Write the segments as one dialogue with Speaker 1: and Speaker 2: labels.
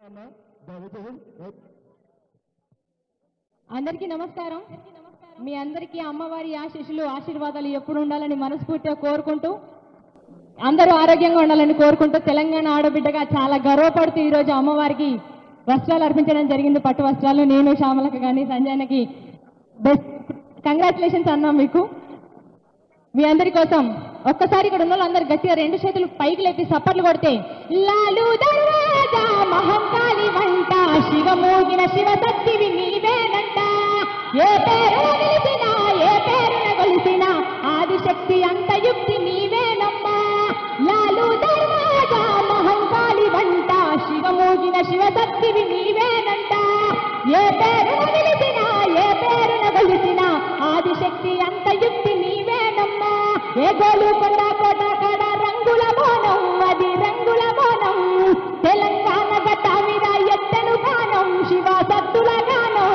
Speaker 1: అందరికీ నమస్కారం మీ అందరికీ అమ్మవారి ఆశీస్సులు ఆశీర్వాదాలు ఎప్పుడు ఉండాలని మనస్ఫూర్తిగా కోరుకుంటూ అందరూ ఆరోగ్యంగా ఉండాలని కోరుకుంటూ తెలంగాణ ఆడబిడ్డగా చాలా గర్వపడుతూ ఈరోజు అమ్మవారికి వస్త్రాలు అర్పించడం జరిగింది పట్టు వస్త్రాలు నేను శ్యామలకు కానీ సంజయనకి బెస్ట్ కంగ్రాచులేషన్స్ అన్నా మీకు మీ అందరి కోసం ఒక్కసారి ఇక్కడ ఉన్న అందరు గట్టిగా రెండు చేతులు పైకి లేపి సప్పట్లు కొడితే లాలు దర్వాజా మహంకాళి వంట శివమోగిన శివ శక్తివి నీవేనంట ఏ పేరు నిలిచినా ఏ పేరున కొలిసినా ఆదిశక్తి అంత యుక్తి నీవేనమ్మా లాలు దర్వాజా మహంకాళి వంట శివమోగిన శివ శక్తివి నీవేనంట ఏ పేరున నిలిచినా ఏ పేరున కొలిసినా ఆదిశక్తి అంత యుక్తి నీవేనమ్మా ఏ గోలుకొండ కోట కాడ రంగుల బోనం అది రంగుల బోనం తెలంగాణ గట్ట మీద ఎత్తను గానం శివ సత్తుల గానం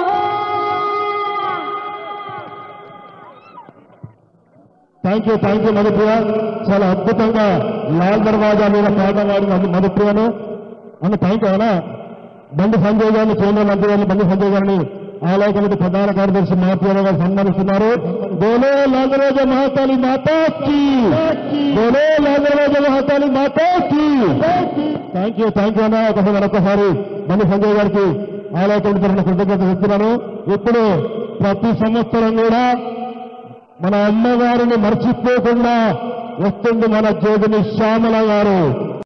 Speaker 2: thank you thank you Madhupriya చాలా అద్భుతంగా లాల్ దర్వాజా మీద పాట పాడిన మధుప్రియను అన్న థ్యాంక్ యూ అన్న బండి సంజయ్ గారిని కేంద్ర మంత్రి గారిని బండి సంజయ్ గారిని ఆలయ కమిటీ ప్రధాన కార్యదర్శి మహాప్రియ గారు సన్మానిస్తున్నారు బోలో లాగరాజ మహాకాళి మాతాకి బోలో లాగరాజ మహాకాళి మాతాకి థ్యాంక్ యూ థ్యాంక్ యూ అన్న ఒకసారి మరొకసారి బండి సంజయ్ గారికి ఆలయ కమిటీ తరఫున కృతజ్ఞత చెప్తున్నాను ఇప్పుడు ప్రతి సంవత్సరం కూడా మన అమ్మగారిని మర్చిపోకుండా వస్తుంది మన జ్యోతిని శ్యామల గారు